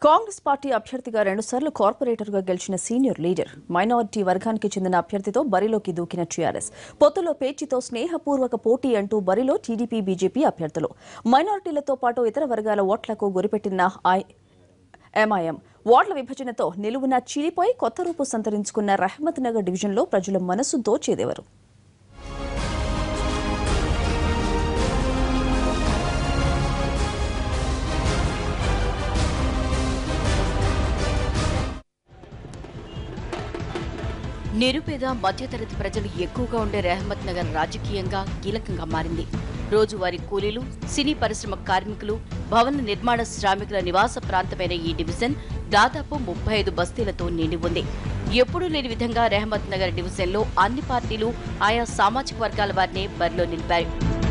Congress party అభ్యర్థిగా రెండుసార్లు కార్పొరేటర్గా గెలిచిన సీనియర్ లీడర్ మైనారిటీ వర్గానికి చెందిన అభ్యర్థితో బరిలోకి దూకిన టీఆర్ఎస్ పొత్తులో పేచీతో స్నేహపూర్వక పోటీ అంటూ బరిలో టీడీపీ బీజేపీ అభ్యర్థులు మైనారిటీలతో పాటు ఇతర వర్గాల ఓట్లకు గురిపెట్టిన ఐ- ఎంఐఎం ఓట్ల విభజనతో నిలువున చీలిపోయి కొత్త రూపు సంతరించుకున్న రహమత్ నగర్ డివిజన్లో ప్రజల మనసు దోచేదెవరు నిరుపేద మధ్యతరగతి ప్రజలు ఎక్కువగా ఉండే రెహమత్ నగర్ రాజకీయంగా కీలకంగా మారింది రోజువారీ కూలీలు సినీ పరిశ్రమ కార్మికులు భవన నిర్మాణ శ్రామికుల నివాస ప్రాంతమైన ఈ డివిజన్ దాదాపు ముప్పై ఐదు బస్తీలతో నిండి ఉంది ఎప్పుడూ లేని విధంగా రెహమత్ నగర్ డివిజన్లో అన్ని పార్టీలు ఆయా సామాజిక వర్గాల వారిని బరిలో నిలిపారు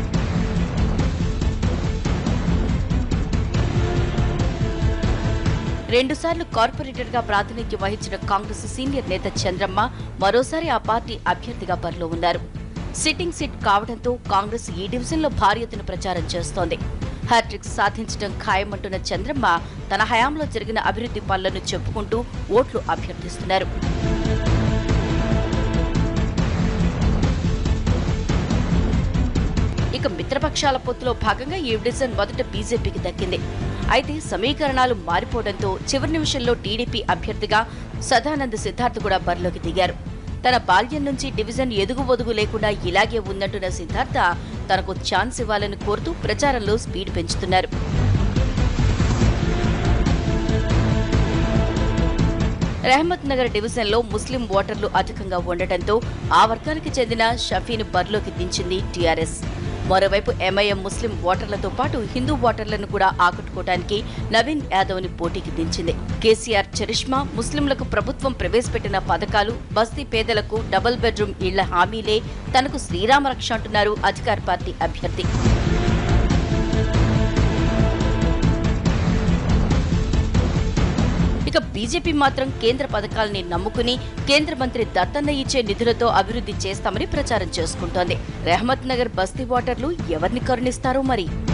రెండుసార్లు కార్పొరేటర్గా ప్రాతినిధ్యం వహించిన కాంగ్రెస్ సీనియర్ నేత చంద్రమ్మ మరోసారి ఆ పార్టీ అభ్యర్థిగా బరిలో ఉన్నారు సిట్టింగ్ సీట్ కావడంతో కాంగ్రెస్ ఈ డివిజన్లో భారీ ఎత్తున ప్రచారం చేస్తోంది హ్యాట్రిక్ సాధించడం ఖాయమంటున్న చంద్రమ్మ తన హయాంలో జరిగిన అభివృద్ధి పనులను చెప్పుకుంటూ ఓట్లు అభ్యర్థిస్తున్నారు ఇక మిత్రపక్షాల పొత్తులో భాగంగా ఈ డివిజన్ మొదట బీజేపీకి దక్కింది అయితే సమీకరణాలు మారిపోవడంతో చివరి నిమిషంలో టీడీపీ అభ్యర్థిగా సదానంద్ సిద్ధార్థ్ కూడా బరిలోకి దిగారు తన బాల్యం నుంచి డివిజన్ ఎదుగు ఒదుగు లేకుండా ఇలాగే ఉందంటున్న సిద్ధార్థ తనకు ఛాన్స్ ఇవ్వాలని కోరుతూ ప్రచారంలో స్పీడ్ పెంచుతున్నారు రెహమత్ నగర్ డివిజన్లో ముస్లిం ఓటర్లు అధికంగా ఉండటంతో ఆ వర్గానికి చెందిన షఫీను బరిలోకి దించింది టీఆర్ఎస్ మరోవైపు ఎంఐఎం ముస్లిం ఓటర్లతో పాటు హిందూ ఓటర్లను కూడా ఆకట్టుకోవడానికి నవీన్ యాదవ్ ని పోటీకి దించింది కేసీఆర్ చరిష్మా ముస్లింలకు ప్రభుత్వం ప్రవేశపెట్టిన పథకాలు బస్తీ పేదలకు డబుల్ బెడ్రూమ్ ఇళ్ల హామీలే తనకు శ్రీరామ రక్ష అంటున్నారు అధికార పార్టీ అభ్యర్థి ఇక బీజేపీ మాత్రం కేంద్ర పథకాలని నమ్ముకుని కేంద్ర మంత్రి దత్తన్న ఇచ్చే నిధులతో అభివృద్ధి చేస్తామని ప్రచారం చేసుకుంటోంది రెహమత్ నగర్ బస్తీ ఓటర్లు ఎవరిని కరుణిస్తారో మరి